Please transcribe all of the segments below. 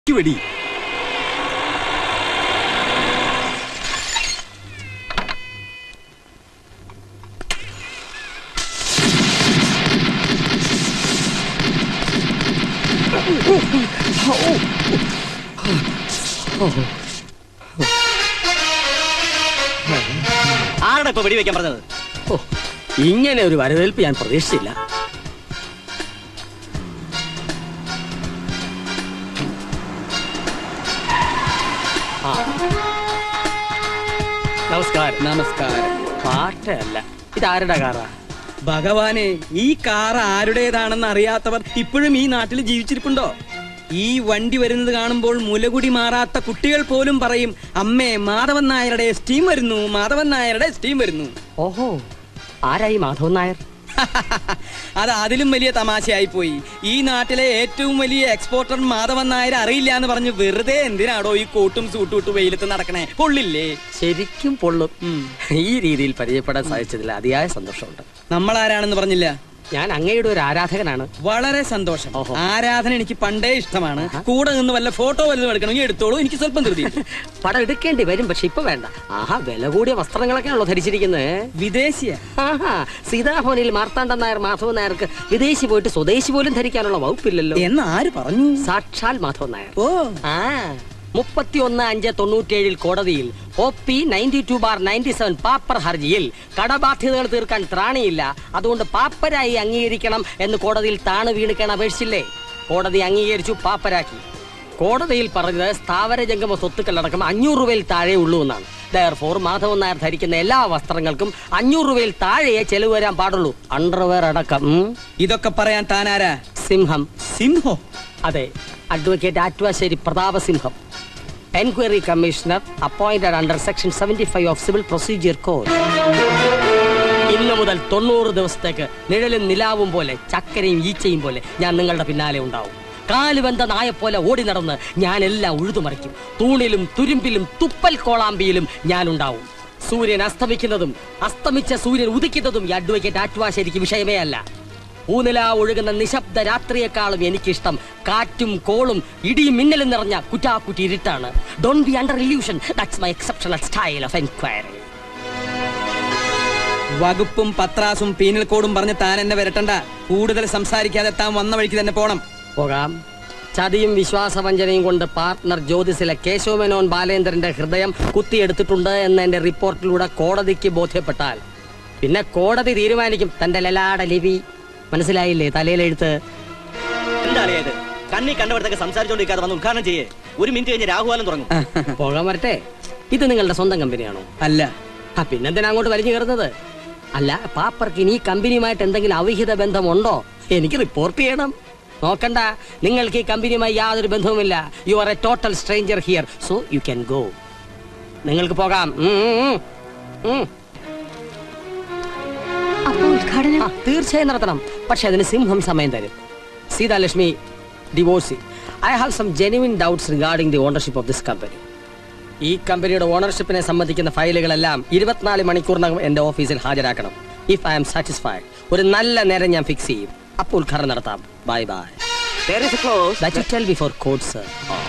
വെടി ആരുടെ ഇപ്പൊ വെടിവെക്കാൻ പറഞ്ഞത് ഓ, ഇങ്ങനെ ഒരു വരവേൽപ്പ് ഞാൻ പ്രതീക്ഷിച്ചില്ല ആ. നമസ്കാരം നമസ്കാരം പാട്ടല്ല ഇതാരുടെ കാറാ ഭഗവാനെ ഈ കാർ ആരുടേതാണെന്ന് അറിയാത്തവർ ഇപ്പോഴും ഈ നാട്ടിൽ ജീവിച്ചിരിപ്പുണ്ടോ ഈ വണ്ടി വരുന്നത് കാണുമ്പോൾ മുലകുടി മാറാത്ത കുട്ടികൾ പോലും പറയും അമ്മേ മാധവൻ നായരുടെ സ്റ്റീം വരുന്നു മാധവൻ നായരുടെ സ്റ്റീം വരുന്നു ഓഹോ ആരായി മാധവൻ നായർ അത് അതിലും വലിയ തമാശയായി പോയി ഈ നാട്ടിലെ ഏറ്റവും വലിയ എക്സ്പോർട്ടർ മാധവൻ നായർ അറിയില്ല എന്ന് പറഞ്ഞ് വെറുതെ എന്തിനാടോ ഈ കോട്ടും സൂട്ടും ഇട്ട് വെയിലത്ത് നടക്കണേ കൊള്ളില്ലേ ശരിക്കും പൊള്ളും ഉം. ഈ രീതിയിൽ പരിചയപ്പെടാൻ സാധിച്ചതിൽ അതിയായ സന്തോഷമുണ്ട് നമ്മൾ ആരാണെന്ന് പറഞ്ഞില്ല ഞാൻ അങ്ങയുടെ ഒരു ആരാധകനാണ് വളരെ സന്തോഷം ഓഹോ. ആരാധന എനിക്ക് പണ്ടേ ഇഷ്ടമാണ് കൂടെ നിന്ന് വല്ല ഫോട്ടോ വല്ലതും എടുക്കണമെങ്കിൽ എടുത്തോളൂ എനിക്ക് സ്വല്പം ധൃതി പടം എടുക്കേണ്ടി വരും പക്ഷെ ഇപ്പൊ വേണ്ട ആഹാ വില കൂടിയ വസ്ത്രങ്ങളൊക്കെയാണല്ലോ ധരിച്ചിരിക്കുന്നത് വിദേശിയ ആഹാ സീതാഭവനിൽ മാർത്താണ്ഡൻ നായർ മാധവൻ നായർക്ക് വിദേശി പോയിട്ട് സ്വദേശി പോലും ധരിക്കാനുള്ള വകുപ്പില്ലല്ലോ എന്ന് ആര് പറഞ്ഞു സാക്ഷാൽ മാധവൻ നായർ ഓ ആ മുപ്പത്തി ഒന്ന് അഞ്ച് തൊണ്ണൂറ്റേഴിൽ കോടതിയിൽ O P ninety two bar ninety seven pauper ഹർജിയിൽ കടബാധ്യതകൾ തീർക്കാൻ ത്രാണിയില്ല അതുകൊണ്ട് പാപ്പരായി അംഗീകരിക്കണം എന്ന് കോടതിയിൽ താണു വീണിക്കാൻ അപേക്ഷിച്ചില്ലേ കോടതി അംഗീകരിച്ചു പാപ്പരാക്കി കോടതിയിൽ പറഞ്ഞത് സ്ഥാവര ജംഗമ സ്വത്തുക്കളടക്കം അഞ്ഞൂറ് രൂപയിൽ താഴെ ഉള്ളൂ എന്നാണ് ദയർഫോർ മാധവൻ നായർ ധരിക്കുന്ന എല്ലാ വസ്ത്രങ്ങൾക്കും അഞ്ഞൂറ് രൂപയിൽ താഴെയേ ചെലവ് വരാൻ പാടുള്ളൂ അണ്ടർവെയർ അടക്കം ഉം. ഇതൊക്കെ പറയാൻ താനാരാ സിംഹം സിംഹോ അതെ advocate Attuvasseri Prathapasimham enquiry commissioner appointed under section seventy five of civil procedure code ഇന്നു മുതൽ തൊണ്ണൂറ് ദിവസത്തേക്ക് നിഴലും നിലാവും പോലെ ചക്കരയും ഈച്ചയും പോലെ ഞാൻ നിങ്ങളുടെ പിന്നാലെ ഉണ്ടാവും കാലുവെന്ത നായ പോലെ ഓടി നടന്ന് ഞാൻ എല്ലാം ഉഴുതുമറിക്കും തൂണിലും തുരുമ്പിലും തുപ്പൽ കോളാമ്പിയിലും ഞാൻ ഉണ്ടാവും സൂര്യൻ അസ്തമിക്കുന്നതും അസ്തമിച്ച സൂര്യൻ ഉദിക്കുന്നതും ഈ അഡ്വക്കേറ്റ് ആറ്റുവാശ്ശേരിക്ക് വിഷയമേ അല്ല ഊനില ഒഴുകുന്ന നിശബ്ദ രാത്രിയെക്കാളും എനിക്കിഷ്ടം കാറ്റും കോളും ഇടിയും മിന്നലും നിറഞ്ഞ കുറ്റാക്കുറ്റി ഇരുട്ടാണ് don't be under illusion that's my exceptional style of enquiry വകുപ്പും പത്രാസും പീനൽ കോഡും പറഞ്ഞ് താൻ എന്നെ വരട്ടണ്ട കൂടുതൽ സംസാരിക്കാതെ താൻ വന്ന വഴിക്ക് തന്നെ പോണം പോകാം ചതിയും വിശ്വാസവഞ്ചനയും കൊണ്ട് പാർട്ട്ണർ ജ്യോതിസിലെ കേശവമേനോൻ ബാലേന്ദ്രന്റെ ഹൃദയം കുത്തിയെടുത്തിട്ടുണ്ട് എന്ന് എന്റെ റിപ്പോർട്ടിലൂടെ കോടതിക്ക് ബോധ്യപ്പെട്ടാൽ പിന്നെ കോടതി തീരുമാനിക്കും തന്റെ ലലാട ലിപി മനസ്സിലായില്ലേ തലയിലെഴുത്ത് എന്താ അറിയത് കണ്ണി കണ്ടവടത്തൊക്കെ സംസാരിച്ചോണ്ടിരിക്കാതെ വന്ന് ഉദ്ഘാടനം ചെയ്യേ ഒരു മിനിറ്റ് കഴിഞ്ഞ് രാഹുകാലം തുടങ്ങും പോകാൻ വരട്ടെ ഇത് നിങ്ങളുടെ സ്വന്തം കമ്പനിയാണോ അല്ല ആ പിന്നെന്തിനാ അങ്ങോട്ട് വലിഞ്ഞു കയറുന്നത് അല്ല പാപ്പർക്ക് ഇനി ഈ കമ്പനിയുമായിട്ട് എന്തെങ്കിലും അവിഹിത ബന്ധമുണ്ടോ എനിക്ക് റിപ്പോർട്ട് ചെയ്യണം നോക്കണ്ട നിങ്ങൾക്ക് ഈ കമ്പനിയുമായി യാതൊരു ബന്ധവുമില്ല you are a total stranger here so you can go നിങ്ങൾക്ക് പോകാം ഉം, ഉം, ഉം. അപ്പൊ ഉദ്ഘാടനം ആ, തീർച്ചയായും നടത്തണം പക്ഷെ അതിന് സിംഹം സമയം തരും Seethalakshmi divorcee I have some genuine doubts regarding the ownership of this company ഈ കമ്പനിയുടെ ഓണർഷിപ്പിനെ സംബന്ധിക്കുന്ന ഫയലുകളെല്ലാം ഇരുപത്തിനാല് മണിക്കൂറിനകം എന്റെ ഓഫീസിൽ ഹാജരാക്കണം ഇഫ് ഐ എം സാറ്റിസ്ഫൈഡ് ഒരു നല്ല നേരം ഞാൻ ഫിക്സ് ചെയ്യും അപ്പോൾ ഉദ്ഘാടനം നടത്താം bye bye There is a clause that you tell before code sir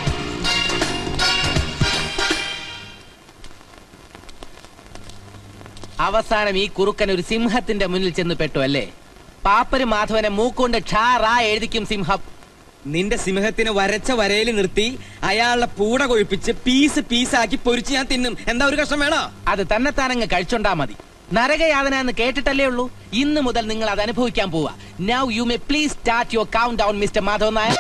അവസാനം ഈ കുറുക്കൻ ഒരു സിംഹത്തിന്റെ മുന്നിൽ ചെന്ന് പെട്ടു അല്ലേ പാപ്പര് മാധവനെ മൂക്കൊണ്ട് ക്ഷാറാ എഴുതിക്കും സിംഹം നിന്റെ സിംഹത്തിന് വരച്ച വരയിൽ നിർത്തി അയാളുടെ പൂട കൊഴിപ്പിച്ച് പീസ് പീസാക്കി പൊരിച്ച് ഞാൻ തിന്നും എന്താ ഒരു കഷ്ണം വേണോ അത് തന്നെത്താനങ്ങ് കഴിച്ചോണ്ടാ മതി നരകയാതന എന്ന് കേട്ടിട്ടല്ലേ ഉള്ളൂ ഇന്ന് മുതൽ നിങ്ങൾ അത് അനുഭവിക്കാൻ പോവാ now you may please start your countdown mister Madhavan Nair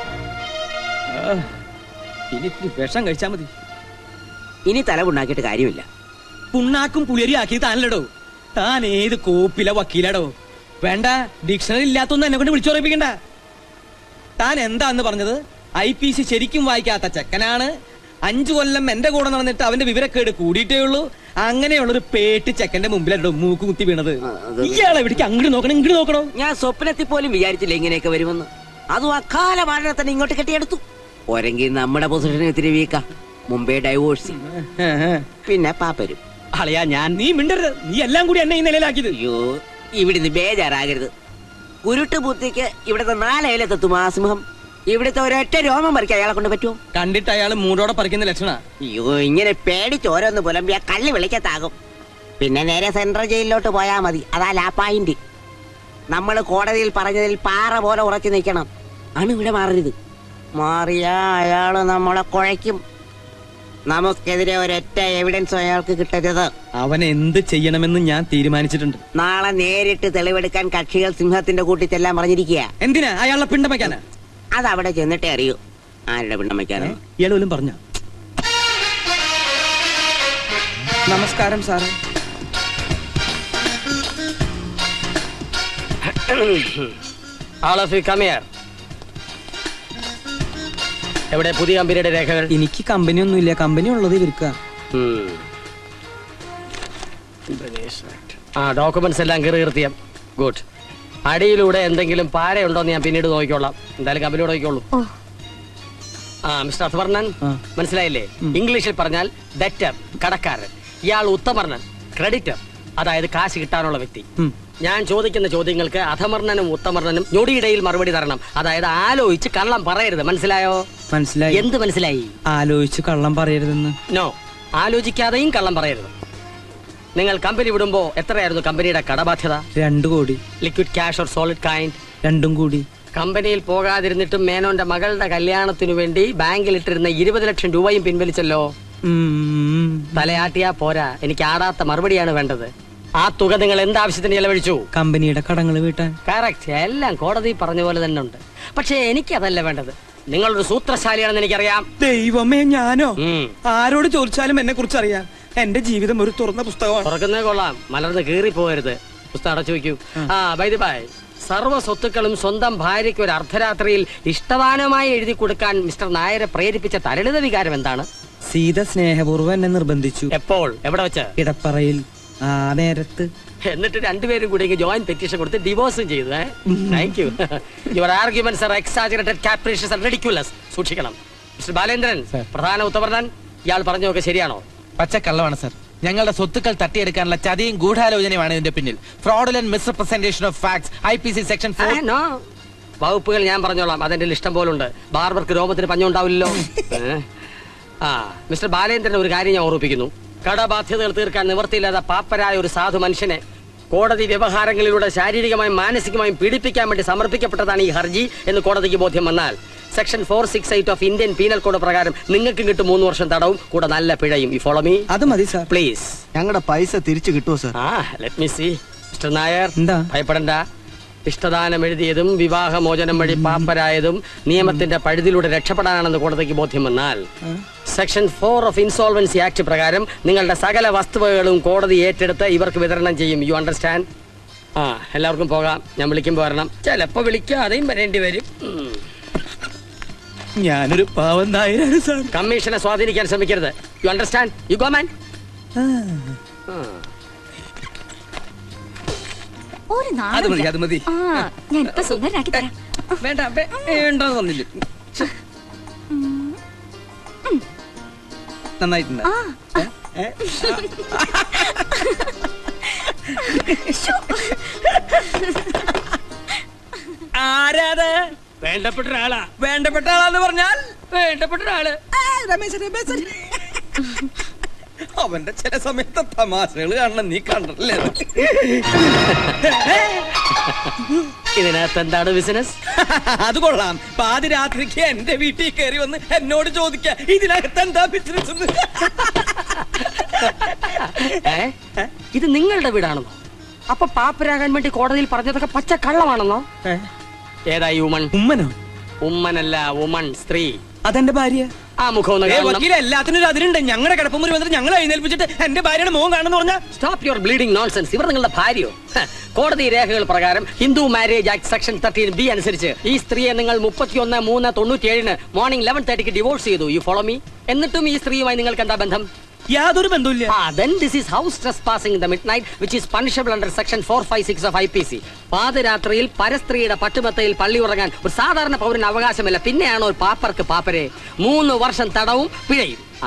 ഇനി ഇത്തിരി വിഷം കഴിച്ചാ മതി ഇനി തലവുണ്ടാക്കിയിട്ട് കാര്യമില്ല പുണ്ണാക്കും പുളിയരി ആക്കി താനല്ലടോ താൻ ഏത് കോപ്പില വക്കീലടോ വേണ്ട ഡിക്ഷണറി ഇല്ലാത്തൊന്നും എന്നെ കൊണ്ട് വിളിച്ചുറപ്പിക്കണ്ട താൻ എന്താന്ന് പറഞ്ഞത് ഐ പി സി ശരിക്കും വായിക്കാത്ത ചെക്കനാണ് അഞ്ചു കൊല്ലം എന്റെ കൂടെ നടന്നിട്ട് അവന്റെ വിവരക്കേട് കൂടിയിട്ടേ ഉള്ളൂ അങ്ങനെയുള്ളൊരു പേട്ട് ചെക്കന്റെ മുമ്പിലോ മൂക്ക് കുത്തി വീണത് ഇയാളെ എവിടേക്ക് അങ്ങോട്ട് നോക്കണം ഇങ്ങോട്ട് നോക്കണോ ഞാൻ സ്വപ്നത്തിൽ പോലും വിചാരിച്ചില്ല ഇങ്ങനെയൊക്കെ വരുമെന്ന് അതും അക്കാല വാഴ തന്നെ ഇങ്ങോട്ട് കെട്ടിയെടുത്തു ഒരെങ്കിൽ നമ്മുടെ പൊസിഷൻ ഇത്തിരി വീക്ക മുമ്പേ ഡൈവോഴ്സ് പിന്നെ പാപ്പരും അളയാ ഞാൻ നീ മിണ്ടരുത് നീ എല്ലാം കൂടി എന്നെ ഈ നിലയിലാക്കിയത് അയ്യോ ഇവിടുന്ന് ബേജാറാകരുത് കുരുട്ട് ബുദ്ധിക്ക് ഇവിടുത്തെ നാലയിലെത്തും ആ സിംഹം ഇവിടുത്തെ ഒരൊറ്റ രോമം പറിക്കാൻ അയാളെ കൊണ്ട് പറ്റുമോ കണ്ടിട്ട് അയാൾ മൂടോടെ പറിക്കുന്ന ലക്ഷണ അയ്യോ ഇങ്ങനെ പേടിച്ച് ഓരോന്ന് പുലമ്പിയ കള്ളി വിളിക്കത്താകും പിന്നെ നേരെ സെൻട്രൽ ജയിലിലോട്ട് പോയാ മതി അതാ ലാ പോയിന്റ് നമ്മൾ കോടതിയിൽ പറഞ്ഞതിൽ പാറ പോലെ ഉറച്ചു നിൽക്കണം ആണ് ഇവിടെ മാറരുത് മാറിയാ അയാള് നമ്മളെ കുഴയ്ക്കും നമുക്കെതിരെ ഒരൊറ്റ എവിഡൻസും അയാൾക്ക് കിട്ടരുത് അവൻ എന്ത് ചെയ്യണമെന്ന് ഞാൻ തീരുമാനിച്ചിട്ടുണ്ട് നാളെ നേരിട്ട് തെളിവെടുക്കാൻ കക്ഷികൾ സിംഹത്തിന്റെ കൂട്ടി ചെല്ലാൻ പറഞ്ഞിരിക്കുക എന്തിനാ അയാളെ പിണ്ടം വയ്ക്കാനാ അതവിടെ ചെന്നിട്ടേ അറിയൂ ആരുടെ പിണ്ണം വയ്ക്കാനോ ഇയാളോലും പറഞ്ഞ നമസ്കാരം സാറേ ആൾ ഓഫ് യു കമിയർ എവിടെ പുതിയ കമ്പനിയുടെ രേഖകൾ എനിക്ക് കമ്പനി ഒന്നുമില്ല കമ്പനി ഉള്ളത് ഇവർക്ക ഉം. ആ ഡോക്യുമെന്റ്സ് എല്ലാം കീറി കൃത്യം ഗുഡ് അടിയിലൂടെ എന്തെങ്കിലും പാരയുണ്ടോ എന്ന് ഞാൻ പിന്നീട് നോക്കിക്കോളാം എന്തായാലും കമ്പനിയോട് നോക്കിക്കോളൂ ആ മിസ്റ്റർ അഥവർണൻ ആ. മനസ്സിലായില്ലേ ഇംഗ്ലീഷിൽ പറഞ്ഞാൽ ഡെറ്റർ കടക്കാരൻ ഇയാൾ ഉത്തമർണൻ ക്രെഡിറ്റർ അതായത് കാശ് കിട്ടാനുള്ള വ്യക്തി ഉം. ഞാൻ ചോദിക്കുന്ന ചോദ്യങ്ങൾക്ക് അധമർണനും ഉത്തമർണനും ഞൊടിയിടയിൽ മറുപടി തരണം അതായത് ആലോചിച്ച് കള്ളം പറയരുത് മനസ്സിലായോ മനസ്സിലായി എന്ത് മനസ്സിലായി ആലോചിച്ച് കള്ളം പറയരുതെന്ന് നോ ആലോചിക്കാതെയും കള്ളം പറയരുത് നിങ്ങൾ കമ്പനി വിടുമ്പോ എത്രയായിരുന്നു കമ്പനിയുടെ കടബാധ്യത രണ്ടു കോടി liquid cash or solid kind രണ്ടും കൂടി കമ്പനിയിൽ പോകാതിരുന്നിട്ടും മേനോന്റെ മകളുടെ കല്യാണത്തിനു വേണ്ടി ബാങ്കിൽ ഇട്ടിരുന്ന ഇരുപത് ലക്ഷം രൂപയും പിൻവലിച്ചല്ലോ ഉം. തലയാട്ടിയാ പോരാ എനിക്ക് ആടാത്ത മറുപടിയാണ് വേണ്ടത് ആ തുക നിങ്ങൾ എന്താവശ്യത്തിന് ചെലവഴിച്ചു കമ്പനിയുടെ കടങ്ങൾ വീട്ടാൻ കറക്റ്റ് എല്ലാം കോടതി പറഞ്ഞ പോലെ തന്നെ ഉണ്ട് പക്ഷേ എനിക്ക് അതല്ല വേണ്ടത് നിങ്ങളൊരു സൂത്രശാലിയാണെന്ന് എനിക്കറിയാം ദൈവമേ ഞാനോ ഉം. ആരോട് ചോദിച്ചാലും എന്നെ കുറിച്ച് അറിയാം എന്റെ ജീവിതം ഒരു തുറന്ന പുസ്തകമാണ് തുറക്കുന്നേ കൊള്ളാം മലർന്ന് കീറി പോകരുത് പുസ്തകം അടച്ചു വെക്കൂ ആ ബൈദി ബായ് സർവ്വ സ്വത്തുക്കളും സ്വന്തം ഭാര്യയ്ക്ക് ഒരു അർദ്ധരാത്രിയിൽ ഇഷ്ടദാനമായി എഴുതി കൊടുക്കാൻ മിസ്റ്റർ നായരെ പ്രേരിപ്പിച്ച തരളിത വികാരം എന്താണ് സീത സ്നേഹപൂർവ്വം എന്നെ നിർബന്ധിച്ചു എപ്പോൾ എവിടെ വെച്ച് ഇടപ്പറയിൽ ആ നേരത്ത് എന്നിട്ട് രണ്ടുപേരും കൂടി ജോയിന്റ് പെറ്റീഷൻ കൊടുത്ത് ഡിവോഴ്സും ചെയ്തു thank you your arguments are exaggerated capricious and ridiculous സൂക്ഷിക്കണം മിസ്റ്റർ ബാലേന്ദ്രൻ പ്രധാന ഉത്തമർണൻ ഇയാൾ പറഞ്ഞതൊക്കെ ശരിയാണോ പച്ചക്കള്ളമാണ് സർ ഞങ്ങളുടെ സ്വത്തുക്കൾ തട്ടിയെടുക്കാനുള്ള ചതിയും ഗൂഢാലോചനയുമാണ് ഇതിന്റെ പിന്നിൽ fraudulent misrepresentation of facts I P C section ah, no. വകുപ്പുകൾ ഞാൻ പറഞ്ഞോളാം അതെന്റെ ഇഷ്ടം പോലുണ്ട് ബാർബർക്ക് രോമത്തിന് പഞ്ഞുണ്ടാവില്ലല്ലോ ഏ? ആ മിസ്റ്റർ ബാലേന്ദ്രൻ ഒരു കാര്യം ഞാൻ ഓർമ്മിപ്പിക്കുന്നു കടബാധ്യതകൾ തീർക്കാൻ നിവർത്തിയില്ലാത്ത പാപ്പരായ ഒരു സാധു മനുഷ്യനെ കോടതി വ്യവഹാരങ്ങളിലൂടെ ശാരീരികമായും മാനസികമായും പീഡിപ്പിക്കാൻ വേണ്ടി സമർപ്പിക്കപ്പെട്ടതാണ് ഈ ഹർജി എന്ന് കോടതിക്ക് ബോധ്യം വന്നാൽ section four six eight of Indian penal code പ്രകാരം നിങ്ങൾക്ക് കിട്ടും മൂന്ന് വർഷം തടവും കൂടെ നല്ല പിഴയും ഈ ഫോളോ മീ അത് മതി സാർ പ്ലീസ് ഞങ്ങളുടെ പൈസ തിരിച്ചു കിട്ടുമോ sir ah let me see mister Nair എന്താ? ഭയപ്പെടണ്ട ഇഷ്ടദാനം എഴുതിയതും വിവാഹമോചനം വഴി പാപ്പരായതും നിയമത്തിന്റെ പഴുതിലൂടെ രക്ഷപ്പെടാനാണെന്ന് കോടതിക്ക് ബോധ്യം വന്നാൽ section four of insolvency act പ്രകാരം നിങ്ങളുടെ സകല വസ്തുവകകളും കോടതി ഏറ്റെടുത്ത് ഇവർക്ക് വിതരണം ചെയ്യും യു അണ്ടർസ്റ്റാൻഡ് ആ എല്ലാവർക്കും പോകാം ഞാൻ വിളിക്കുമ്പോൾ വരണം ചിലപ്പോ വിളിക്കാതെയും വരേണ്ടി വരും ഉം. ഞാനൊരു പാവം നായരാണ് സാർ കമ്മീഷനെ സ്വാധീനിക്കാൻ ശ്രമിക്കരുത് you understand you go man ഒരു അത് മതി നാളെ അത് മതി ആ ഞാൻ ഇപ്പൊ സുന്ദരനാക്കി തരാം വേണ്ട വേ- വേണ്ടെന്ന് പറഞ്ഞില്ല ഛെ. നന്നായിട്ടുണ്ട് ആ ഏ? ആരാത് വേണ്ടപ്പെട്ട ഒരാളാ വേണ്ടപ്പെട്ട ആളാന്ന് പറഞ്ഞാൽ വേണ്ടപ്പെട്ട ഒരാള് അവന്റെ ചില സമയത്ത് തമാശകൾ കാണണം നീ കണ്ടല്ലേ ഇതിനകത്ത് എന്താണ് ബിസിനസ് അത് കൊള്ളാം പാതിരാത്രിക്ക് എന്റെ വീട്ടിൽ കയറി വന്ന് എന്നോട് ചോദിക്ക ഇതിനകത്ത് എന്താ ബിസിനസ് ഏ? ഇത് നിങ്ങളുടെ വീടാണെന്നോ അപ്പൊ പാപ്പരാകാൻ വേണ്ടി കോടതിയിൽ പറഞ്ഞതൊക്കെ പച്ച കള്ളമാണെന്നോ ഏതായി ഉമൺ ഉമ്മനോ ഉമ്മനല്ല ഉമൺ സ്ത്രീ അതെന്റെ ഭാര്യ ആ മുഖം ഒന്ന് ഏ, കാണണം വക്കീലെ എല്ലാത്തിനും ഒരു അതിരുണ്ട് ഞങ്ങളുടെ കിടപ്പുമുറി വന്നിട്ട് ഞങ്ങൾ എഴുന്നേൽപ്പിച്ചിട്ട് എന്റെ ഭാര്യയുടെ മുഖം കാണുന്നു പറഞ്ഞാ സ്റ്റോപ്പ് യുവർ ബ്ലീഡിംഗ് നോൺസെൻസ് ഇവർ നിങ്ങളുടെ ഭാര്യയോ ഹ, കോടതി രേഖകൾ പ്രകാരം Hindu marriage act section thirteen B അനുസരിച്ച് ഈ സ്ത്രീയെ നിങ്ങൾ മുപ്പത്തിയൊന്ന് മൂന്ന് തൊണ്ണൂറ്റി ഏഴിന് മോർണിംഗ് ലെവൻ തേർട്ടിക്ക് ഡിവോഴ്സ് ചെയ്തു യു ഫോളോ മീ എന്നിട്ടും ഈ സ്ത്രീയുമായി നിങ്ങൾക്ക് എന്താ ബന്ധം യാതൊരു ബന്ധമില്ല Ah, then this is house trespassing in the midnight, which is punishable under section 456 of IPC. പാതിരാത്രിയിൽ പരസ്ത്രീയുടെ പട്ടുമെത്തയിൽ പള്ളി ഉറങ്ങാൻ ഒരു സാധാരണ പൗരന് അവകാശമില്ല പിന്നെയാണോ ഒരു പാപ്പർക്ക് പാപ്പരെ മൂന്ന് വർഷം തടവും പിഴയും ആ.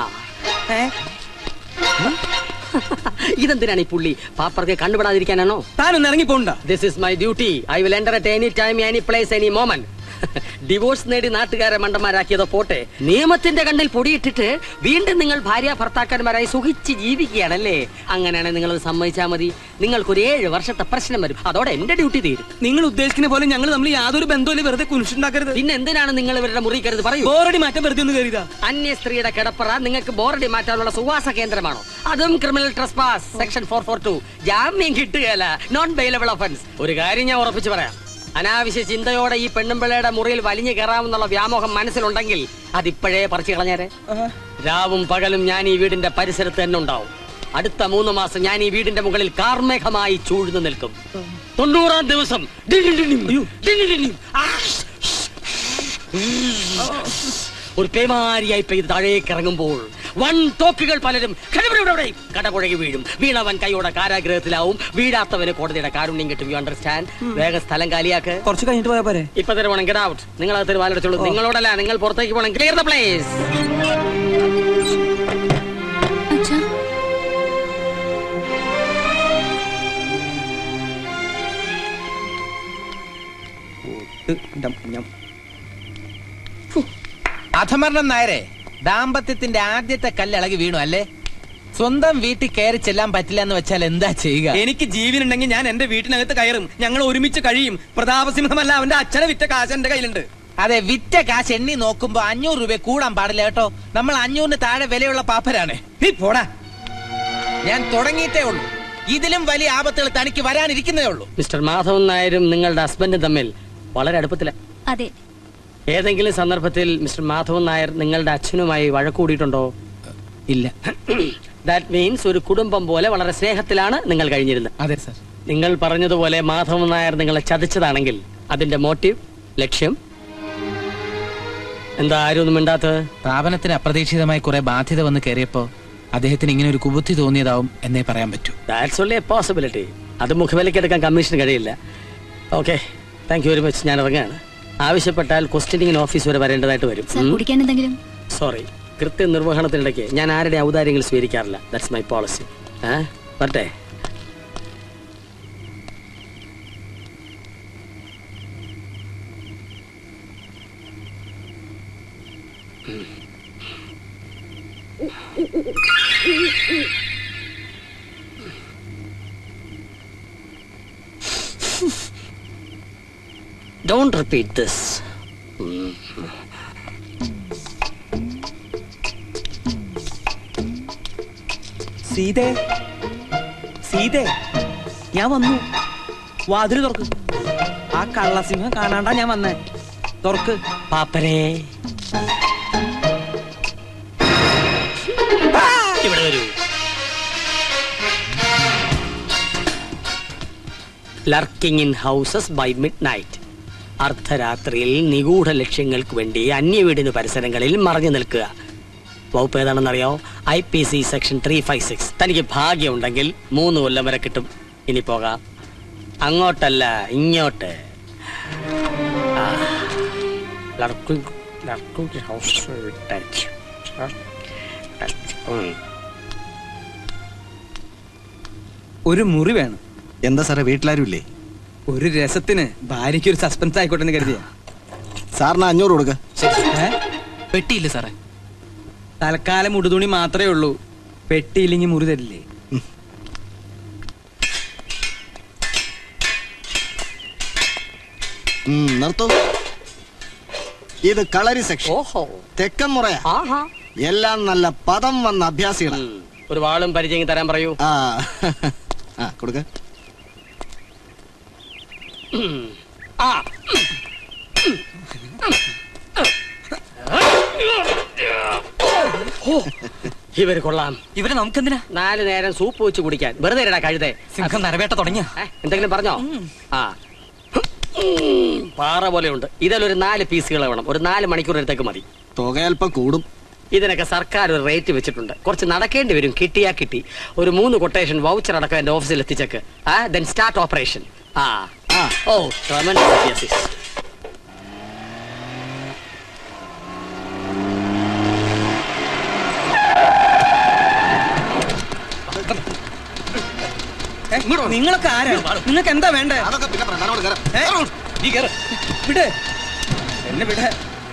ഇതെന്തിനാണ് ഈ പുള്ളി പാപ്പർക്ക് കണ്ടുപെടാതിരിക്കാനാണോ താനൊന്ന് ഇറങ്ങി പോണ്ട this is my duty I will enter at any time any place any moment divorce നേടി നാട്ടുകാരെ മണ്ടന്മാരാക്കിയത് പോട്ടെ നിയമത്തിന്റെ കണ്ണിൽ പൊടിയിട്ടിട്ട് വീണ്ടും നിങ്ങൾ ഭാര്യ ഭർത്താക്കന്മാരായി സുഖിച്ച് ജീവിക്കുകയാണല്ലേ അങ്ങനെയാണെങ്കിൽ നിങ്ങൾ സമ്മതിച്ചാൽ മതി നിങ്ങൾക്ക് ഒരു ഏഴ് വർഷത്തെ പ്രശ്നം വരും അതോടെ എന്റെ ഡ്യൂട്ടി തീരും നിങ്ങൾ ഉദ്ദേശിക്കുന്ന പോലെ ഞങ്ങൾ തമ്മിൽ യാതൊരു ബന്ധമില്ല വെറുതെ കുനിച്ചുണ്ടാക്കരുത് പിന്നെ എന്തിനാണ് നിങ്ങൾ ഇവരുടെ മുറിക്കരുത് പറയൂ ബോറടി മാറ്റം വെറുതെ ഒന്ന് കയറിയതാ അന്യ സ്ത്രീയുടെ കിടപ്പറ നിങ്ങൾക്ക് ബോറടി മാറ്റാനുള്ള സുവാസ കേന്ദ്രമാണോ അതും criminal trespass section four four two ജാമ്യം കിട്ടുകയല്ല നോൺ ബെയിലബിൾ ഒഫൻസ് ഒരു കാര്യം ഞാൻ ഉറപ്പിച്ചു പറയാം അനാവശ്യ ചിന്തയോടെ ഈ പെണ്ണുമ്പിള്ളയുടെ മുറിയിൽ വലിഞ്ഞു കയറാമെന്നുള്ള വ്യാമോഹം മനസ്സിലുണ്ടെങ്കിൽ അതിപ്പോഴേ പറിച്ചു കളഞ്ഞേരെ രാവും പകലും ഞാൻ ഈ വീടിന്റെ പരിസരത്ത് തന്നെ ഉണ്ടാവും അടുത്ത മൂന്ന് മാസം ഞാൻ ഈ വീടിന്റെ മുകളിൽ കാർമേഘമായി ചൂഴ്ന്നു നിൽക്കും തൊണ്ണൂറാം ദിവസം ഡിഡിഡിഡിം, ഡിഡിഡിഡിം, ആ, ഒരു പേമാരിയായി പെയ്ത് താഴേക്ക് ഇറങ്ങുമ്പോൾ വൻ തോക്കുകൾ പലരും കടപുഴയുടെ കടപുഴകി വീഴും വീണവൻ കൈയോടെ കാരാഗ്രഹത്തിലാവും വീഴാത്തവന് കോടതിയുടെ കാരുണ്യം കിട്ടും യു അണ്ടർസ്റ്റാൻഡ് വേഗം സ്ഥലം കാലിയാക്ക് കുറച്ച് കഴിഞ്ഞിട്ട് പോയാ പോരെ ഇപ്പൊ തരും വേണം ഗെറ്റ് ഔട്ട് നിങ്ങൾ അകത്ത് വാലടച്ചോളൂ നിങ്ങളോടല്ല നിങ്ങൾ പുറത്തേക്ക് പോകണം ക്ലിയർ ദ പ്ലേസ് അച്ഛാ അധമർണം നായരെ ദാമ്പത്യത്തിന്റെ ആദ്യത്തെ കല്ലിളകി വീണു അല്ലേ സ്വന്തം വീട്ടിൽ കയറി ചെല്ലാൻ പറ്റില്ല എന്ന് വെച്ചാൽ എന്താ ചെയ്യുക എനിക്ക് ജീവനുണ്ടെങ്കിൽ ഞാൻ എന്റെ വീട്ടിനകത്ത് കയറും ഞങ്ങൾ ഒരുമിച്ച് കഴിയും പ്രതാപസിംഹമല്ല അവന്റെ അച്ഛനെ വിറ്റ കാശ് എന്റെ കയ്യിലുണ്ട് അതെ വിറ്റ കാശ് എണ്ണി നോക്കുമ്പോ അഞ്ഞൂറ് രൂപ കൂടാൻ പാടില്ല കേട്ടോ നമ്മൾ അഞ്ഞൂറിന് താഴെ വിലയുള്ള പാപ്പരാണ് നീ പോടാ ഞാൻ തുടങ്ങിയിട്ടേ ഉള്ളൂ ഇതിലും വലിയ ആപത്തുകൾ തനിക്ക് വരാനിരിക്കുന്നതേ ഉള്ളൂ മിസ്റ്റർ മാധവൻ നായരും നിങ്ങളുടെ ഹസ്ബൻഡും തമ്മിൽ വളരെ അടുപ്പത്തില അതെ ഏതെങ്കിലും സന്ദർഭത്തിൽ മിസ്റ്റർ മാധവൻ നായർ നിങ്ങളുടെ അച്ഛനുമായി വഴക്കൂടിയിട്ടുണ്ടോ ഇല്ല ദാറ്റ് മീൻസ് ഒരു കുടുംബം പോലെ വളരെ സ്നേഹത്തിലാണ് നിങ്ങൾ കഴിഞ്ഞിരുന്നത് അതെ സർ നിങ്ങൾ പറഞ്ഞതുപോലെ മാധവൻ നായർ നിങ്ങളെ ചതിച്ചതാണെങ്കിൽ അതിന്റെ മോട്ടീവ് ലക്ഷ്യം എന്താ ആരും ഒന്നും മിണ്ടാത്തത് സ്ഥാപനത്തിന് അപ്രതീക്ഷിതമായി കുറെ ബാധ്യത വന്ന് കയറിയപ്പോ അദ്ദേഹത്തിന് ഇങ്ങനെ ഒരു കുബുദ്ധി തോന്നിയതാവും എന്നേ പറയാൻ പറ്റൂ ദാറ്റ്സ് ഓൺലി എ പോസിബിലിറ്റി അത് മുഖവിലക്കെടുക്കാൻ കമ്മീഷന് കഴിയില്ല okay thank you very much ഞാൻ ഇറങ്ങുകയാണ് ആവശ്യപ്പെട്ടാൽ ക്വസ്റ്റ്യനിങ്ങിന് ഓഫീസ് വരെ വരേണ്ടതായിട്ട് വരും സാർ കുടിക്കാൻ എന്തെങ്കിലും സോറി കൃത്യനിർവഹണത്തിനിടയ്ക്ക് ഞാൻ ആരുടെ ഔദാര്യങ്ങൾ സ്വീകരിക്കാറില്ല ദാറ്റ്സ് മൈ പോളിസി വരട്ടെ Don't repeat this. സീതേ സീതേ ഞാൻ വന്നു വാതില് തുറക്ക് ആ കള്ളസിംഹം കാണാണ്ടാ ഞാൻ വന്നേ തുറക്ക് പാപ്പരേ ഇവിടെ വരൂ lurking in houses by midnight അർദ്ധരാത്രിയിൽ നിഗൂഢ ലക്ഷ്യങ്ങൾക്ക് വേണ്ടി അന്യവീടിന് പരിസരങ്ങളിൽ മറഞ്ഞു നിൽക്കുക വകുപ്പ് ഏതാണെന്നറിയോ I P C section three five six തനിക്ക് ഭാഗ്യമുണ്ടെങ്കിൽ മൂന്ന് കൊല്ലം വരെ കിട്ടും ഇനി പോകാം അങ്ങോട്ടല്ല ഇങ്ങോട്ട് ആ. ലർക്കിംഗ് ലർക്കിംഗ് ഹൗസ് ടച്ച് ഉം. ഒരു മുറി വേണം എന്താ സാറേ വീട്ടിലാരും ഇല്ലേ ഒരു രസത്തിന് ഭാര്യയ്ക്ക് ഒരു സസ്പെൻസ് ആയിക്കോട്ടെ എന്ന് കരുതിയ സാറിന് അഞ്ഞൂറ് കൊടുക്ക പെട്ടിയില്ല സാറേ തൽക്കാലം ഉടുതുണി മാത്രമേ ഉള്ളൂ പെട്ടിയില്ലെങ്കിൽ മുറി തരില്ലേ ഉം, നിർത്തൂ ഇത് കളരി സെക്ഷൻ ഓഹോ തെക്കൻ മുറയാ ആഹാ എല്ലാം നല്ല പദം വന്ന അഭ്യാസികളാ ഉം. ഒരു വാളും പരിചയം തരാൻ പറയൂ ആ ആ കൊടുക്ക ആ ഓ, ഇവര് കൊള്ളാം ഇവരെ നമുക്കെന്തിനാ നാല് നേരം സൂപ്പ് വെച്ച് കുടിക്കാൻ വെറുതെ ഇരടാ കഴുതേ സിംഹം നരവേട്ട തുടങ്ങിയ ഏ, എന്തെങ്കിലും പറഞ്ഞോ ആ ഉം, പാറ പോലെയുണ്ട് ഇതിലൊരു നാല് പീസുകൾ വേണം ഒരു നാല് മണിക്കൂർ എടുത്തേക്ക് മതി തുക അല്പം കൂടും ഇതിനൊക്കെ സർക്കാർ ഒരു റേറ്റ് വെച്ചിട്ടുണ്ട് കുറച്ച് നടക്കേണ്ടി വരും കിട്ടിയാ കിട്ടി ഒരു മൂന്ന് കൊട്ടേഷൻ വൗച്ചർ അടക്കം എന്റെ ഓഫീസിൽ എത്തിച്ചേക്ക് ആ ദെൻ സ്റ്റാർട്ട് ഓപ്പറേഷൻ ആ ആ. ഓ tremendous, yes, yes. നിങ്ങളൊക്കെ ആരാ നിങ്ങൾക്ക് എന്താ വേണ്ടേ അതൊക്കെ പിന്നെ പ്രധാനോട് കയറാം ഏ? നീ കേറ്. വിട് എന്നെ വിടാൻ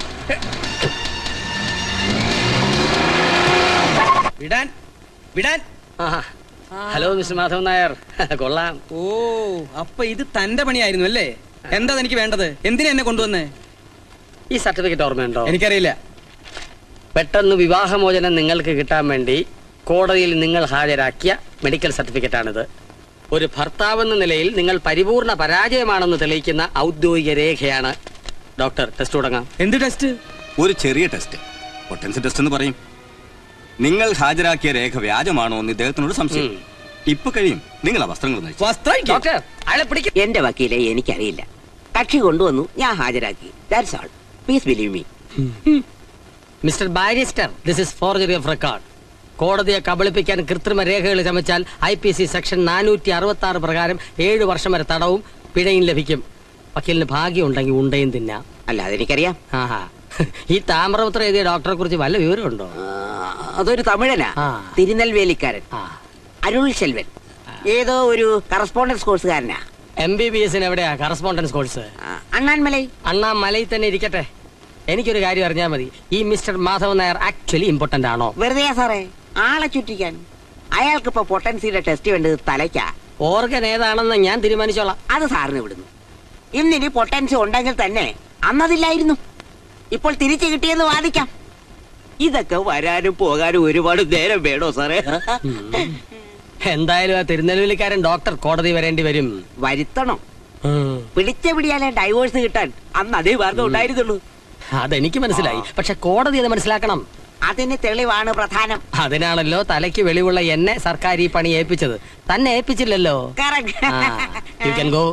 വിടാൻ വിടാൻ ആഹാ. ഹലോ മിസ്റ്റർ മാധവൻ നായർ കൊള്ളാം ഓ അപ്പൊ ഇത് തന്റെ പണിയായിരുന്നു അല്ലേ എന്താ എനിക്ക് വേണ്ടത് എന്തിനാ എന്നെ കൊണ്ടുവന്നേ ഈ സർട്ടിഫിക്കറ്റ് ഓർമ്മയുണ്ടോ എനിക്കറിയില്ല പെട്ടെന്ന് വിവാഹമോചനം നിങ്ങൾക്ക് കിട്ടാൻ വേണ്ടി കോടതിയിൽ നിങ്ങൾ ഹാജരാക്കിയ മെഡിക്കൽ സർട്ടിഫിക്കറ്റ് ആണിത് ഒരു ഭർത്താവെന്ന നിലയിൽ നിങ്ങൾ പരിപൂർണ പരാജയമാണെന്ന് തെളിയിക്കുന്ന ഔദ്യോഗിക രേഖയാണ് ഡോക്ടർ ടെസ്റ്റ് തുടങ്ങാം എന്ത് ടെസ്റ്റ് ഒരു ചെറിയ ടെസ്റ്റ് പൊട്ടൻസി ടെസ്റ്റ് എന്ന് പറയും നിങ്ങൾ ഹാജരാക്കിയ രേഖ വ്യാജമാണോ എന്ന് ഇദ്ദേഹത്തിനോട് സംശയം ഉം. ഇപ്പൊ കഴിയും നിങ്ങൾ ആ വസ്ത്രങ്ങൾ നയിച്ചു വസ്ത്രം ഇക്ക്. ഡോക്ടർ അയാളെ പിടിക്കും എന്റെ വക്കീലെ എനിക്കറിയില്ല കക്ഷി കൊണ്ടുവന്നു ഞാൻ ഹാജരാക്കി that's all please believe me mister barrister this is forgery of record കോടതിയെ കബളിപ്പിക്കാൻ കൃത്രിമ രേഖകൾ ചമച്ചാൽ ഐ പി സി സെക്ഷൻ നാനൂറ്റി അറുപത്തി ആറ് പ്രകാരം ഏഴ് വർഷം വരെ തടവും പിഴയും ലഭിക്കും വക്കീലിന് ഭാഗ്യം ഉണ്ടെങ്കിൽ ഉണ്ടയും തിന്നാം അല്ല അതെനിക്കറിയാം ആഹാ ഈ താമ്രപത്രം എഴുതിയ ഡോക്ടറെ കുറിച്ച് വല്ല വിവരമുണ്ടോ ആ, അതൊരു തമിഴനാ ആ. തിരുനെൽവേലിക്കാരൻ ആ അരുൾ ശെൽവൻ ഏതോ ഒരു കറസ്പോണ്ടൻസ് കോഴ്സുകാരനാ എം ബി ബി എസിന് എവിടെയാ കറസ്പോണ്ടൻസ് കോഴ്സ് ആ, അണ്ണാൻമലൈ അണ്ണാ മലയിൽ തന്നെ ഇരിക്കട്ടെ എനിക്കൊരു കാര്യം അറിഞ്ഞാൽ മതി ഈ mister Madhavan Nair actually important ആണോ വെറുതെ സാറേ ആളെ ചുറ്റിക്കാൻ അയാൾക്കിപ്പോ പൊട്ടൻസിയുടെ ടെസ്റ്റ് വേണ്ടത് തലയ്ക്കാ ഓർഗൻ ഏതാണെന്ന് ഞാൻ തീരുമാനിച്ചോളാം അത് സാറിന് വിടുന്നു ഇന്നിനി പൊട്ടൻസി ഉണ്ടെങ്കിൽ തന്നെ അന്നതില്ലായിരുന്നു ഇപ്പോൾ തിരിച്ചു കിട്ടിയെന്ന് വാദിക്കാം ഇതൊക്കെ വരാനും പോകാനും ഒരുപാട് നേരം വേണോ സാറേ എന്തായാലും ആ തിരുനെൽവേലിക്കാരൻ ഡോക്ടർ കോടതി വരേണ്ടി വരും വരുത്തണം ഉം. പിടിച്ച പിടിയാലേ ഡൈവോഴ്സ് കിട്ടാൻ അന്ന് അതേ മാർഗം ഉണ്ടായിരുന്നുള്ളൂ അതെനിക്ക് മനസ്സിലായി പക്ഷെ കോടതി അത് മനസ്സിലാക്കണം അതിന് തെളിവാണ് പ്രധാനം അതിനാണല്ലോ തലയ്ക്ക് വെളിവുള്ള എന്നെ സർക്കാർ ഈ പണി ഏൽപ്പിച്ചത് തന്നെ ഏൽപ്പിച്ചില്ലല്ലോ യു ക്യാൻ ഗോ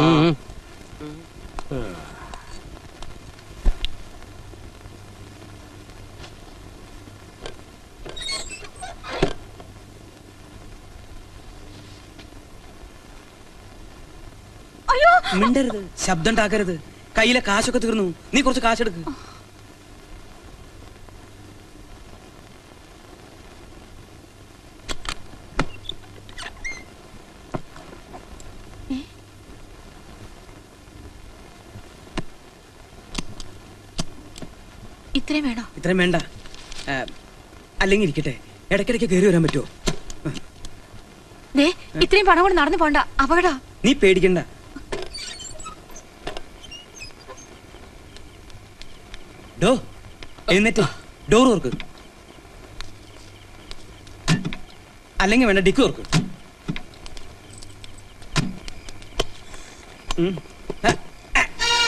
മിണ്ടരുത് ശബ്ദം ഉണ്ടാക്കരുത് കയ്യിലെ കാശൊക്കെ തീർന്നു നീ കുറച്ച് കാശെടുക്ക് ഇത്രയും വേണോ ഇത്രയും വേണ്ട ആ, അല്ലെങ്കിൽ ഇരിക്കട്ടെ ഇടയ്ക്കിടയ്ക്ക് കയറി വരാൻ പറ്റുമോ ദേ ഇത്രയും പണം കൊണ്ട് നടന്നു പോണ്ട അപകട നീ പേടിക്കണ്ട ഡോ എന്നിട്ട് ഡോർ ഓർക്ക് അല്ലെങ്കിൽ വേണ്ട ഡിക്ക് ഓർക്ക് ഉം. ആ, ആ.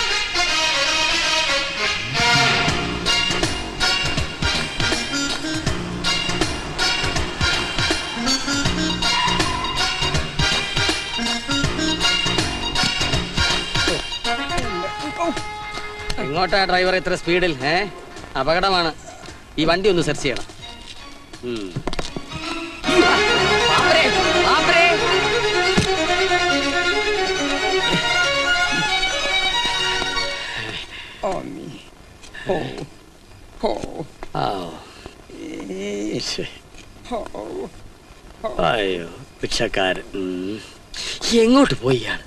എങ്ങോട്ടാ ഡ്രൈവർ ഇത്ര സ്പീഡിൽ ഏ അപകടമാണ് ഈ വണ്ടി ഒന്ന് സെർച്ച് ചെയ്യണം ഉം. ബാപ്പരേ, ബാപ്പരേ. ആ. ഈശ്ശേ. അയ്യോ ഭിക്ഷക്കാരൻ ഉം. എങ്ങോട്ട് പോയി ഇയാൾ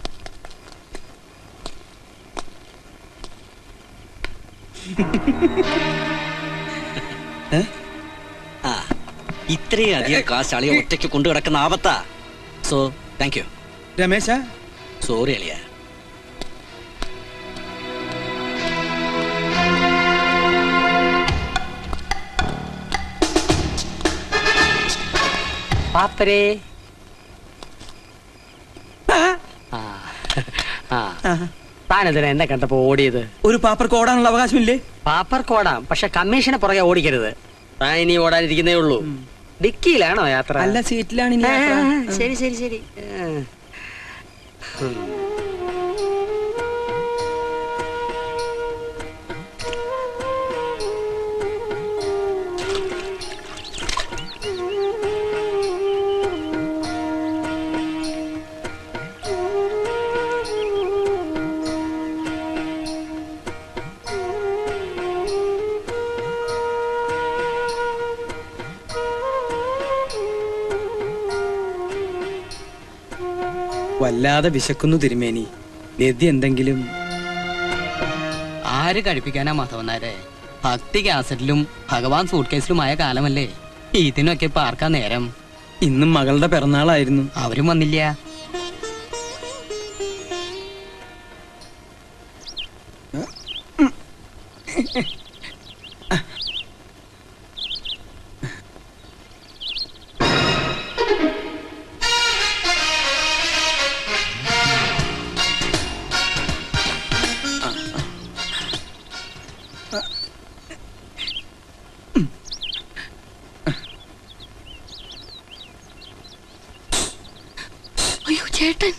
ഇത്രയും അധികം കാശ് അളിയ ഒറ്റയ്ക്ക് കൊണ്ടു കിടക്കുന്ന ആപത്താ സോ താങ്ക് യു രമേശ സോറി അളിയ പാപ്പരേ ആ, ആ ആ ആ. താനെന്തിനാ എന്നെ കണ്ടപ്പോ ഓടിയത് ഒരു പാപ്പർക്ക് ഓടാനുള്ള അവകാശമില്ലേ പാപ്പർക്ക് ഓടാം പക്ഷെ കമ്മീഷനെ പുറകെ ഓടിക്കരുത് താൻ ഇനി ഓടാനിരിക്കുന്നേ ഉള്ളൂ ഡിക്കിയിലാണോ യാത്ര അല്ല സീറ്റിലാണ് ഇനി ആ, യാത്ര. ശരി ശരി ശരി ആ. ഉം. വല്ലാതെ വിശക്കുന്നു തിരുമേനി ലദ്യ എന്തെങ്കിലും ആ ആര് കഴിപ്പിക്കാനാ മാധവന്നാരെ ഭക്തി കാസറ്റിലും ഭഗവാൻ സൂട്ട് കേസിലുമായ കാലമല്ലേ ഇതിനൊക്കെ ഇപ്പൊ ആർക്കാ നേരം ഇന്നും മകളുടെ പിറന്നാളായിരുന്നു അവരും വന്നില്ല അയ്യോ ചേട്ടൻ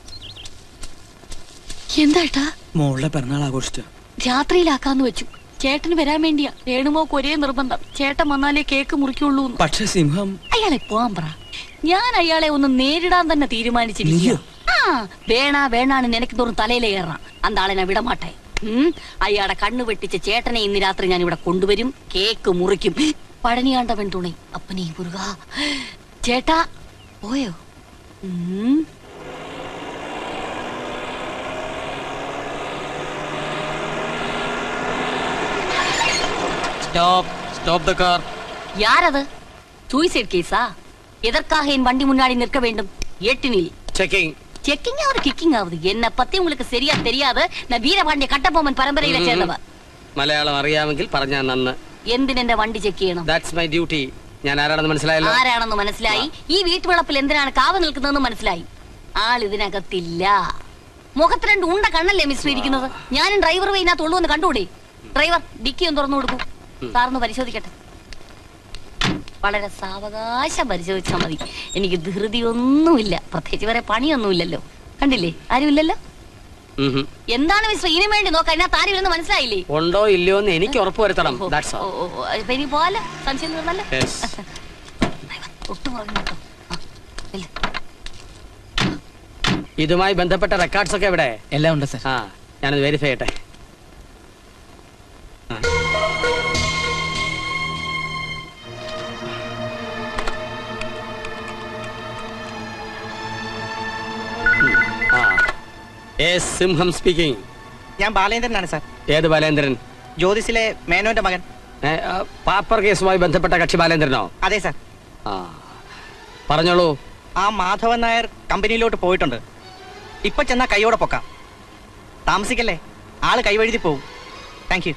എന്താ മോളുടെ പിറന്നാൾ ആഘോഷിച്ച രാത്രിയിലാക്കാന്ന് വെച്ചു ചേട്ടന് വരാൻ വേണ്ടിയാ രേണുമോക്ക് ഒരേ നിർബന്ധം ചേട്ടൻ വന്നാലേ കേക്ക് മുറിക്കുള്ളൂ എന്ന്. പക്ഷെ സിംഹം അയാളെ പോവാൻ പറ ഞാൻ അയാളെ ഒന്ന് നേരിടാൻ തന്നെ തീരുമാനിച്ചിരിക്കുക ആ വേണ വേണാണ് നിനക്ക് തോറും തലയിലെ കയറണം അന്താളെ ഞാൻ വിടമാട്ടെ ഉം, അയാളെ കണ്ണു വെട്ടിച്ച ചേട്ടനെ ഇന്ന് രാത്രി ഞാൻ ഇവിടെ കൊണ്ടുവരും കേക്ക് മുറിക്കും പഴനിയാണ്ടവൻ തുണി അപ്പനീ മുരുക ചേട്ടാ പോയോ ഉം സ്റ്റോപ്പ് സ്റ്റോപ്പ് ദ കാർ யாரது சூசைட் கேஸா எதற்காக என் வண்டி முன்னாடி நிற்க வேண்டும் எட்டினில் ചെക്കിംഗ് செக்கிங் ஆகுது கிக்கிங் ஆகுது என்ன பத்தி உங்களுக்கு சரியா தெரியாது நான் வீரபாண்டிய கட்டபொம்மன் பரம்பரையில சேர்ந்தவ മലയാളം അറിയാമെങ്കിൽ പറഞ്ഞാൽ നന്ന് എന്തിനെന്റെ വണ്ടി ചെക്ക് ചെയ്യണം ദാറ്റ്സ് മൈ ഡ്യൂട്ടി ഞാൻ ആരാണെന്ന് മനസ്സിലായല്ലോ ആരാണെന്ന് മനസ്സിലായി ഈ വീട്ടുവളപ്പിൽ എന്തിനാണ് കാവ് നിൽക്കുന്നതെന്ന് മനസ്സിലായി ആൾ ഇതിനകത്തില്ല മുഖത്ത് രണ്ട് ഉണ്ട കണ്ണല്ലേ മിസ്റ്റർ ഇരിക്കുന്നത് ഞാനും ഡ്രൈവർ വൈനകത്ത് ഉള്ളൂ എന്ന് കണ്ടുകൂടെ ഡ്രൈവർ ഡിക്കി ഒന്ന് തുറന്നു കൊടുക്കൂ സാറൊന്ന് പരിശോധിക്കട്ടെ വളരെ സാവകാശം പരിശോധിച്ചാൽ മതി എനിക്ക് ധൃതി ഒന്നുമില്ല പ്രത്യേകിച്ച് വേറെ പണിയൊന്നുമില്ലല്ലോ കണ്ടില്ലേ ആരുമില്ലല്ലോ ഉം. എന്താണ് മിസ്റ്റർ ഇതിനു വേണ്ടി നോക്കാം അതിനകത്ത് ആരും ഇല്ലെന്ന് മനസ്സിലായില്ലേ ഉണ്ടോ ഇല്ലയോ എന്ന് എനിക്ക് ഉറപ്പ് വരുത്തണം ഓ, ദാറ്റ്സ് ഓ, ഓ, ഓ, ഇപ്പൊ ഇനി പോവാലോ സംശയം തീർന്നല്ലോ യെസ് ഒട്ടും പറഞ്ഞു കേട്ടോ ആ, ഇല്ല. ഇതുമായി ബന്ധപ്പെട്ട റെക്കോർഡ്സ് ഒക്കെ എവിടെ എല്ലാം ഉണ്ട് സർ ആ ഞാനത് വെരിഫൈ ചെയ്യട്ടെ ആ എസ് സിംഹം സ്പീക്കിംഗ് ഞാൻ ബാലേന്ദ്രനാണ് സാർ ഏത് ബാലേന്ദ്രൻ ജ്യോതിസിലെ മേനോന്റെ മകൻ ഏ, ആ, പാപ്പർ കേസുമായി ബന്ധപ്പെട്ട കക്ഷി ബാലേന്ദ്രനോ അതെ സാർ ആ പറഞ്ഞോളൂ ആ മാധവൻ നായർ കമ്പനിയിലോട്ട് പോയിട്ടുണ്ട് ഇപ്പൊ ചെന്നാ കൈയോടെ പൊക്കാം താമസിക്കല്ലേ ആള് കൈവഴുതി പോവും താങ്ക് യു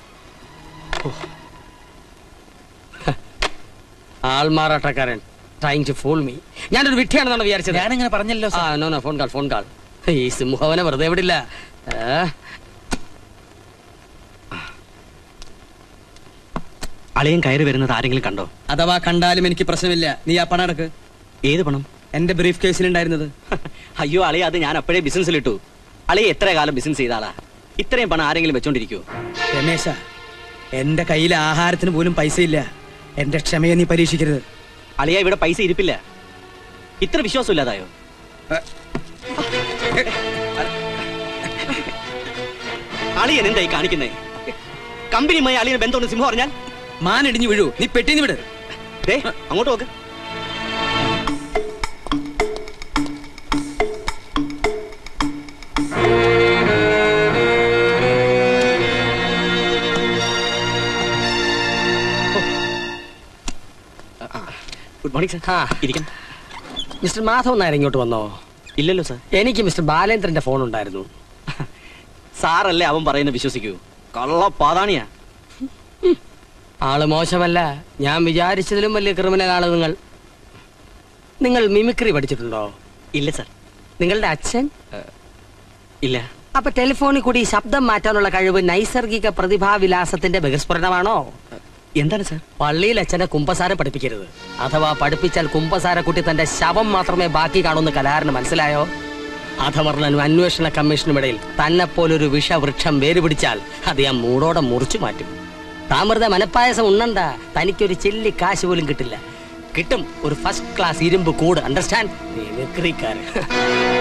ആൾമാറാട്ടക്കാരൻ ട്രൈങ് ടു ഫോൾ മീ ഞാനൊരു വിട്ടിയാണെന്നാണ് വിചാരിച്ചത് ഞാനിങ്ങനെ പറഞ്ഞല്ലോ ആ no no phone call phone call ഈ സിംഹവനെ വെറുതെ വിടില്ല ഏ? അളിയൻ കയറി വരുന്നത് ആരെങ്കിലും കണ്ടോ അഥവാ കണ്ടാലും എനിക്ക് പ്രശ്നമില്ല നീ ആ പണം എടുക്ക് ഏത് പണം എന്റെ ബ്രീഫ് കേസിലുണ്ടായിരുന്നത് അയ്യോ അളിയ അത് ഞാൻ അപ്പോഴേ ബിസിനസ്സിലിട്ടു അളിയ എത്ര കാലം ബിസിനസ് ചെയ്ത ആളാ ഇത്രയും പണം ആരെങ്കിലും വെച്ചോണ്ടിരിക്കുവോ രമേശ എന്റെ കയ്യിൽ ആഹാരത്തിന് പോലും പൈസ ഇല്ല എന്റെ ക്ഷമയെ നീ പരീക്ഷിക്കരുത് അളിയ ഇവിടെ പൈസ ഇരിപ്പില്ല ഇത്ര വിശ്വാസമില്ലാതായോ അളിയൻ എന്തായി കാണിക്കുന്നേ കമ്പനിയുമായി അളിയന് ബന്ധമുണ്ട് സിംഹം പറഞ്ഞാൽ മാൻ ഇടിഞ്ഞു വീഴൂ നീ പെട്ടിന്ന് വിട് ദേ, അങ്ങോട്ട് നോക്ക് ഗുഡ് മോർണിംഗ് ആ. സാർ ഇരിക്കണം മിസ്റ്റർ മാധവൻ നായർ ഇങ്ങോട്ട് വന്നോ ഇല്ലല്ലോ സാർ എനിക്ക് മിസ്റ്റർ ബാലേന്ദ്രന്റെ ഫോൺ ഉണ്ടായിരുന്നു സാറല്ലേ അവൻ പറയുന്നത് വിശ്വസിക്കൂ കള്ള പാതാണിയാ ആള് മോശമല്ല ഞാൻ വിചാരിച്ചതിലും വലിയ ക്രിമിനൽ ആണ് നിങ്ങൾ നിങ്ങൾ മിമിക്രി പഠിച്ചിട്ടുണ്ടോ ഇല്ല സാർ നിങ്ങളുടെ അച്ഛൻ ഇല്ല അപ്പൊ ടെലിഫോണിൽ കൂടി ശബ്ദം മാറ്റാനുള്ള കഴിവ് നൈസർഗിക പ്രതിഭാവിലാസത്തിന്റെ ബഹിസ്ഫുരണമാണോ എന്താണ് സാർ പള്ളിയിൽ അച്ഛനെ കുമ്പസാരം പഠിപ്പിക്കരുത് അഥവാ പഠിപ്പിച്ചാൽ കുമ്പസാരക്കുട്ടി തന്റെ ശവം മാത്രമേ ബാക്കി കാണുന്ന കലാരന് മനസ്സിലായോ അധവർണ്ണനും അന്വേഷണ കമ്മീഷനും ഇടയിൽ തന്നെ പോലൊരു വിഷവൃക്ഷം വേരുപിടിച്ചാൽ അത് ഞാൻ മൂടോടെ മുറിച്ചു മാറ്റും താമൃത മനപ്പായസം ഉണ്ണണ്ട തനിക്കൊരു ചെല്ലി കാശ് പോലും കിട്ടില്ല കിട്ടും ഒരു ഫസ്റ്റ് ക്ലാസ് ഇരുമ്പ് കൂട് അണ്ടർസ്റ്റാൻഡ് മിമിക്രിക്കാരൻ